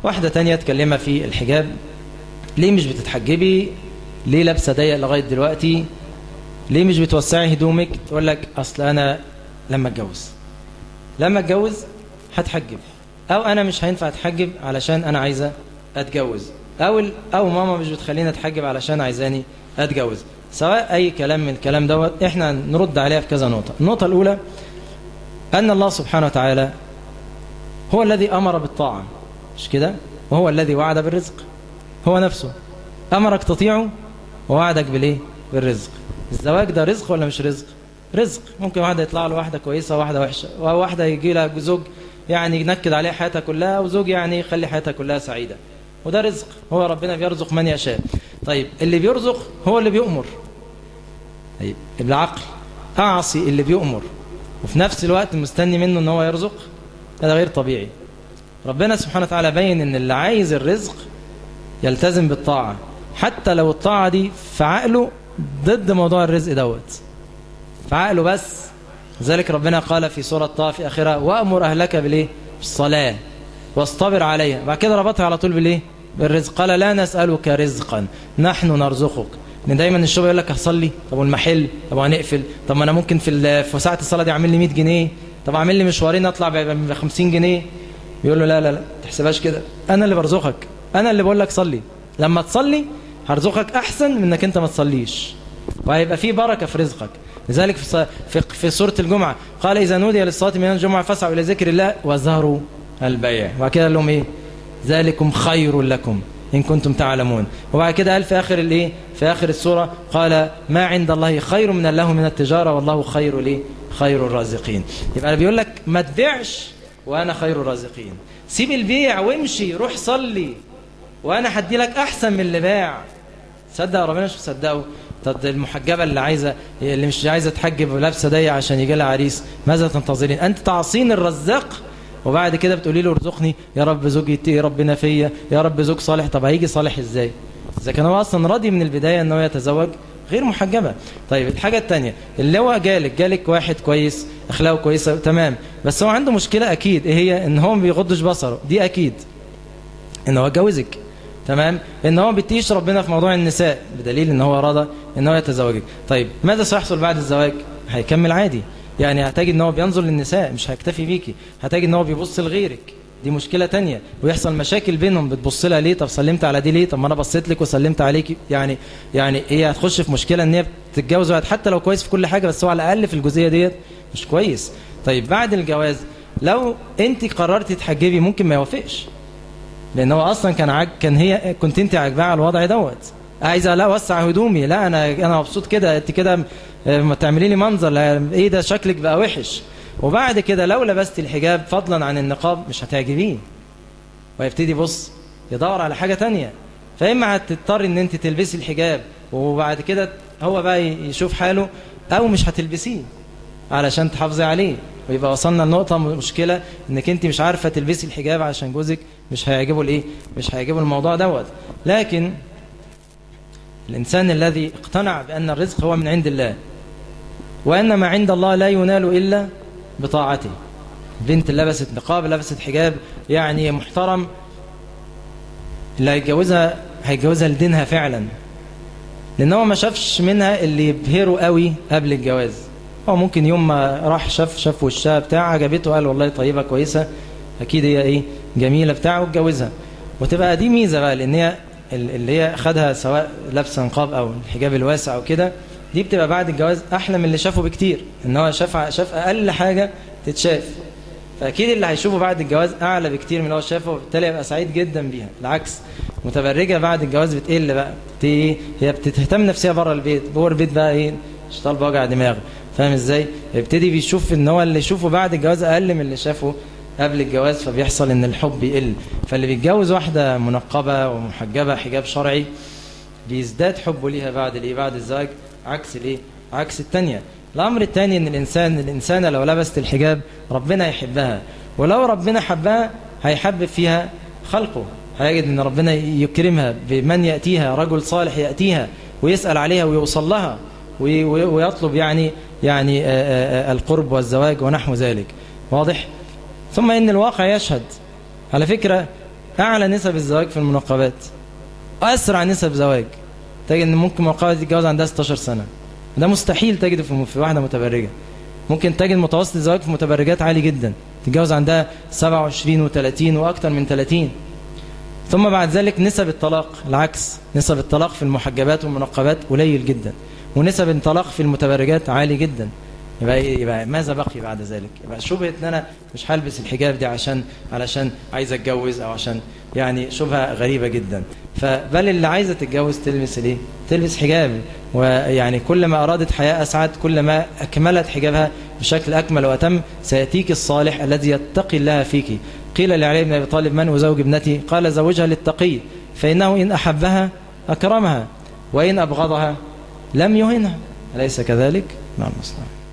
واحدة تانية تكلمها في الحجاب ليه مش بتتحجبي ليه لابسة ضيق لغاية دلوقتي ليه مش بتوسعي هدومك تقول لك أصل أنا لما اتجوز لما اتجوز هتحجب أو أنا مش هينفع أتحجب علشان أنا عايزة أتجوز أو, أو ماما مش بتخليني أتحجب علشان عايزاني أتجوز سواء أي كلام من الكلام دوت إحنا نرد عليها في كذا نقطة النقطة الأولى أن الله سبحانه وتعالى هو الذي أمر بالطاعة مش كده وهو الذي وعد بالرزق هو نفسه أمرك تطيعه ووعدك بالإيه بالرزق الزواج ده رزق ولا مش رزق رزق ممكن واحدة يطلع له واحدة كويسة وواحدة وحشة وواحدة يجي لها زوج يعني ينكد عليها حياتها كلها وزوج يعني يخلي حياتها كلها سعيدة وده رزق هو ربنا بيرزق من يشاء طيب اللي بيرزق هو اللي بيؤمر طيب بالعقل أعصي اللي بيؤمر وفي نفس الوقت مستني منه ان هو يرزق هذا غير طبيعي ربنا سبحانه وتعالى بين ان اللي عايز الرزق يلتزم بالطاعة حتى لو الطاعة دي في عقله ضد موضوع الرزق دوت في عقله بس ذلك ربنا قال في سورة طه في آخرها وأمر أهلك بالإيه بالصلاة واصطبر عليها بعد كده ربطها على طول بالإيه بالرزق قال لا نسألك رزقا نحن نرزقك ان دايما الشباب يقول لك هصلي طب والمحل طب هنقفل طب ما انا ممكن في في ساعه الصلاه دي اعمل لي 100 جنيه طب اعمل لي مشوارين اطلع ب 50 جنيه يقول له لا لا لا تحسبهاش كده انا اللي برزقك انا اللي بقول لك صلي لما تصلي هرزقك احسن من انك انت ما تصليش وهيبقى في بركه في رزقك لذلك في في, في سوره الجمعه قال اذا نودي للصلاه من الجمعه فاسعوا الى ذكر الله وذروا البيع وبعد كده قال لهم ايه ذلكم خير لكم إن كنتم تعلمون وبعد كده قال في آخر الإيه في آخر السورة قال ما عند الله خير من الله من التجارة والله خير لي خير الرازقين يبقى بيقول لك ما تبيعش وأنا خير الرازقين سيب البيع وامشي روح صلي وأنا هدي لك أحسن من اللي باع صدق ربنا مش مصدقه طب المحجبة اللي عايزة اللي مش عايزة تحجب ولابسة ضيق عشان يجي لها عريس ماذا تنتظرين أنت تعصين الرزاق وبعد كده بتقولي له ارزقني يا رب زوج يتقي ربنا فيا يا رب زوج صالح طب هيجي صالح ازاي اذا كان هو اصلا راضي من البدايه ان هو يتزوج غير محجبه طيب الحاجه الثانيه اللي هو جالك جالك واحد كويس اخلاقه كويسه تمام بس هو عنده مشكله اكيد ايه هي ان هو ما بيغضش بصره دي اكيد ان هو اتجوزك تمام ان هو بيتيش ربنا في موضوع النساء بدليل ان هو رضى ان هو يتزوجك طيب ماذا سيحصل بعد الزواج هيكمل عادي يعني هتجد ان هو بينظر للنساء مش هيكتفي بيكي هتجد ان هو بيبص لغيرك دي مشكلة تانية ويحصل مشاكل بينهم بتبص لها ليه طب سلمت على دي ليه طب ما انا بصيت لك وسلمت عليكي يعني يعني هي هتخش في مشكلة ان هي تتجوز واحد حتى لو كويس في كل حاجة بس هو على الاقل في الجزئية ديت مش كويس طيب بعد الجواز لو انت قررتي تحجبي ممكن ما يوافقش لان هو اصلا كان عج... كان هي كنت انت عاجباه على الوضع دوت عايزه لا وسع هدومي لا انا انا مبسوط كده انت كده ما تعملي لي منظر لا ايه ده شكلك بقى وحش وبعد كده لو لبست الحجاب فضلا عن النقاب مش هتعجبيه ويبتدي بص يدور على حاجة تانية فإما هتضطر ان انت تلبسي الحجاب وبعد كده هو بقى يشوف حاله او مش هتلبسيه علشان تحافظي عليه ويبقى وصلنا لنقطة مشكلة انك انت مش عارفة تلبسي الحجاب عشان جوزك مش هيعجبه الايه مش هيعجبه الموضوع دوت لكن الإنسان الذي اقتنع بأن الرزق هو من عند الله وأن ما عند الله لا ينال إلا بطاعته بنت لبست نقاب لبست حجاب يعني محترم اللي هيتجوزها هيتجوزها لدينها فعلا لأن هو ما شافش منها اللي يبهره قوي قبل الجواز هو ممكن يوم ما راح شاف شاف وشها بتاع عجبته قال والله طيبة كويسة أكيد هي إيه جميلة بتاعه واتجوزها وتبقى دي ميزة بقى لأن هي اللي هي خدها سواء لابسه نقاب او الحجاب الواسع او كده دي بتبقى بعد الجواز احلى من اللي شافه بكتير ان هو شاف شاف اقل حاجه تتشاف فاكيد اللي هيشوفه بعد الجواز اعلى بكتير من اللي هو شافه وبالتالي يبقى سعيد جدا بيها العكس متبرجه بعد الجواز بتقل بقى ايه هي بتهتم نفسها بره البيت جوه البيت بقى ايه مش طالبه وجع دماغ فاهم ازاي يبتدي بيشوف ان هو اللي يشوفه بعد الجواز اقل من اللي شافه قبل الجواز فبيحصل ان الحب يقل فاللي بيتجوز واحدة منقبة ومحجبة حجاب شرعي بيزداد حبه ليها بعد الايه بعد الزواج عكس الايه عكس التانية الامر الثاني ان الانسان الانسانة لو لبست الحجاب ربنا يحبها ولو ربنا حبها هيحبب فيها خلقه هيجد ان ربنا يكرمها بمن يأتيها رجل صالح يأتيها ويسأل عليها ويوصل لها ويطلب يعني يعني القرب والزواج ونحو ذلك واضح ثم ان الواقع يشهد على فكرة أعلى نسب الزواج في المنقبات أسرع نسب زواج تجد أن ممكن منقبة تتجوز عندها 16 سنة ده مستحيل تجده في في واحدة متبرجة ممكن تجد متوسط الزواج في متبرجات عالي جدا تتجوز عندها 27 و30 وأكثر من 30 ثم بعد ذلك نسب الطلاق العكس نسب الطلاق في المحجبات والمنقبات قليل جدا ونسب الطلاق في المتبرجات عالي جدا يبقى يبقى ماذا بقي بعد ذلك يبقى شبهه ان انا مش هلبس الحجاب دي عشان علشان عايز اتجوز او عشان يعني شبهه غريبه جدا فبل اللي عايزه تتجوز تلبس الايه تلبس حجاب ويعني كل ما ارادت حياه اسعد كل ما اكملت حجابها بشكل اكمل واتم سياتيك الصالح الذي يتقي الله فيك قيل لعلي بن ابي طالب من وزوج ابنتي قال زوجها للتقي فانه ان احبها اكرمها وان ابغضها لم يهنها اليس كذلك مع المصلحه